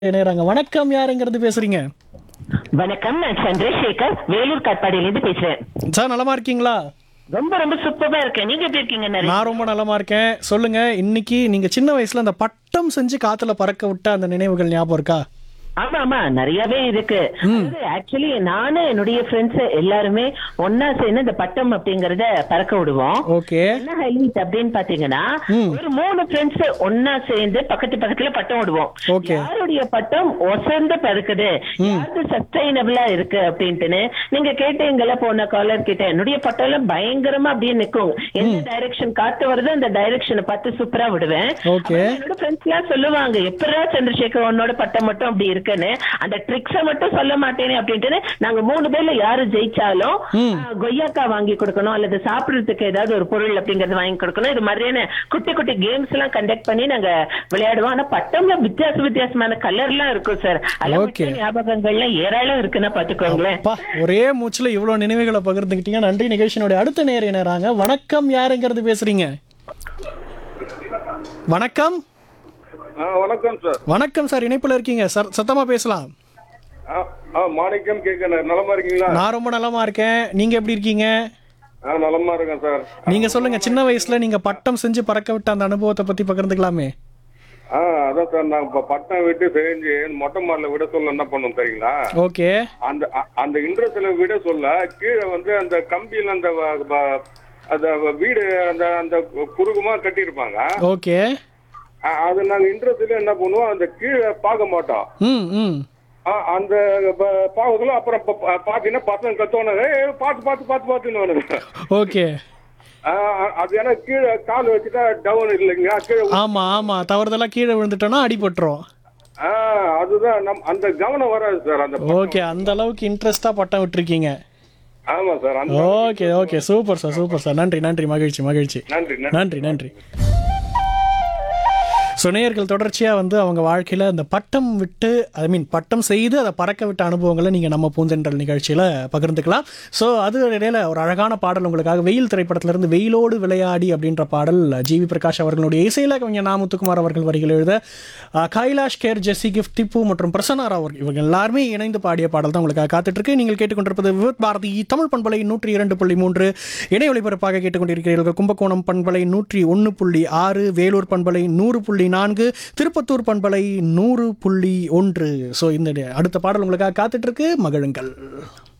இணையறாங்க வணக்கம் யாருங்கிறது பேசுறீங்க வணக்கம் நான் சந்திரசேகர் வேலூர் காட்பாடியிலிருந்து பேசுறேன் சார் நலமா இருக்கீங்களா ரொம்ப ரொம்ப சூப்பரா இருக்கேன் நீங்க எப்படி இருக்கீங்க நரேஷ்? நான் ரொம்ப நலமா இருக்கேன் சொல்லுங்க இன்னைக்கு நீங்க சின்ன வயசுல அந்த பட்டம் செஞ்சு காத்துல பறக்க விட்ட அந்த நினைவுகள் ஞாபகம் இருக்கா ஆமா ஆமா நிறையவே இருக்கு ஆக்சுவலி நானு என்னுடைய ஃப்ரெண்ட்ஸ் எல்லாருமே ஒன்னா சேர்ந்து இந்த பட்டம் அப்படிங்கறத பறக்க விடுவோம் ஓகே என்ன ஹைலைட் அப்படின்னு பாத்தீங்கன்னா ஒரு மூணு ஃப்ரெண்ட்ஸ் ஒன்னா சேர்ந்து பக்கத்து பக்கத்துல பட்டம் விடுவோம் Okay. யாருடைய பட்டம் ஒசந்து பறக்குது யாருக்கு சஸ்டைனபிளா இருக்கு அப்படின்ட்டுன்னு நீங்க கேட்டீங்கல்ல போன காலர் கிட்ட என்னுடைய பட்டம் எல்லாம் பயங்கரமா அப்படியே நிக்கும் எந்த டைரக்ஷன் காத்து வருதோ அந்த டைரக்ஷனை பார்த்து சூப்பரா விடுவேன் Okay. அப்புறம் என்னோட ஃப்ரெண்ட்ஸ் எல்லாம் சொல்லுவாங்க எப்படா சந்திரசேகர் உன்னோட பட்டம் மட்டும் அப்படி இருக்குன்னு அந்த ட்ரிக்ஸ மட்டும் சொல்ல மாட்டேனே அப்படின்ட்டு நாங்க மூணு பேர்ல யாரு ஜெயிச்சாலும் ஆஹ், கொய்யாக்கா வாங்கி கொடுக்கணும் அல்லது சாப்பிடுறதுக்கு ஏதாவது ஒரு பொருள் அப்படிங்கறது வாங்கி கொடுக்கணும் இது மாதிரியான குட்டி குட்டி கேம்ஸ் எல்லாம் கண்டக்ட் பண்ணி நாங்க விளையாடுவோம் ஆனா பட்டம்ல வித்தியாச வித்தியாசமான கலர் எல்லாம் இருக்கும் சார் Okay. அளவற்ற ஞாபகங்கள்லாம் ஏராளம் இருக்குன்னா பாத்துக்கோங்களேன் அப்பா ஒரே மூச்சுல இவ்வளவு நினைவுகளை பகிர்ந்துக்கிட்டீங்க நன்றி நிகழ்ச்சியினுடைய அடுத்த நேர் இணையறாங்க வணக்கம் யாருங்கிறது பேசுறீங்க வணக்கம் ஆ வணக்கம் சார் வணக்கம் சார் இணைப்புல இருக்கீங்க சார் சத்தமா பேசலாம் ஆ ஆ மாணிக்கம் கேட்க நலமா இருக்கீங்களா நான் ரொம்ப நலமா இருக்கேன் நீங்க எப்படி இருக்கீங்க ஆ நலமா இருக்கேன் சார் நீங்க சொல்லுங்க சின்ன வயசுல நீங்க பட்டம் செஞ்சு பறக்க விட்ட அந்த அனுபவத்தை பத்தி பகிர்ந்துக்கலாமே ஆ அதான் சார் நான் இப்போ பட்டம் விட்டு செஞ்சு மொட்டை மாடல விட சொல்ல என்ன பண்ணோம் தெரியுங்களா ஓகே அந்த அ- அந்த இன்ட்ரெஸ்ட்ல விட சொல்ல கீழே வந்து அந்த கம்பியில அந்த வ- வ- அந்த வீடு அந்த அந்த குறுகுமா கட்டியிருப்பாங்க ஓகே அ- அது நாங்க இன்ட்ரெஸ்ட்ல என்ன பண்ணுவோம் அந்த கீழே பார்க்க மாட்டோம் ம் ம் ஆ, அந்த ப- பாவத்துல அப்புறம் ப- ப- பாத்தீங்கன்னா பசங்க கத்துவானுங்க "ஏய், பார்த்து பார்த்து பார்த்து பார்த்துன்னு ஓகே ஆ, அது ஏன்னா கீழே கால் வச்சுட்டா டவுன் இல்லைங்க கீழே உ- ஆமா ஆமா தவறுதலா கீழே விழுந்துட்டோம்னா அடிபட்டுரும் ஆ, அதுதான் நம் அந்த கவனம் வராது சார் அந்த ப- ஓகே அந்த அளவுக்கு இன்ட்ரெஸ்டா பட்டம் விட்டுருக்கீங்க ஆமா சார் அந்த okay okay super sir super sir நன்றி நன்றி மகிழ்ச்சி மகிழ்ச்சி நன்றி நன்றி நன்றி நன்றி ஸோ நேயர்கள் தொடர்ச்சியாக வந்து அவங்க வாழ்க்கையில் அந்த பட்டம் விட்டு ஐ மீன் பட்டம் செய்து அதை பறக்க விட்ட அனுபவங்களை நீங்கள் நம்ம பூந்தென்றல் நிகழ்ச்சியில் பகிர்ந்துக்கலாம் ஸோ அது இடையில ஒரு அழகான பாடல் உங்களுக்காக வெயில் திரைப்படத்திலிருந்து வெயிலோடு விளையாடி அப்படின்ற பாடல் ஜிவி பிரகாஷ் அவர்களுடைய இசையில் கவிஞர் நா முத்துக்குமார் அவர்கள் வரிகள் எழுத அஹ், கைலாஷ் கேர் ஜெஸ்ஸி கிஃப்ட் திப்பு மற்றும் பிரசன்னா ராவ் அவர்கள் இவங்க எல்லாருமே இணைந்து பாடிய பாடல் தான் உங்களுக்காக காத்துட்டு இருக்கு நீங்கள் கேட்டுக்கொண்டிருப்பது விவத் பாரதி தமிழ் பண்பலை நூற்றி இரண்டு புள்ளி மூன்று இணை ஒளிபரப்பாக கேட்டுக்கொண்டிருக்கிறீர்கள் கும்பகோணம் பண்பலை நூற்றி ஒன்று புள்ளி ஆறு வேலூர் பண்பலை நூறு புள்ளி நான்கு திருப்பத்தூர் பண்பலை நூறு புள்ளி ஒன்று ஸோ இந்த அடுத்த பாடல் உங்களுக்காக காத்துட்டு இருக்கு மகிழுங்கள்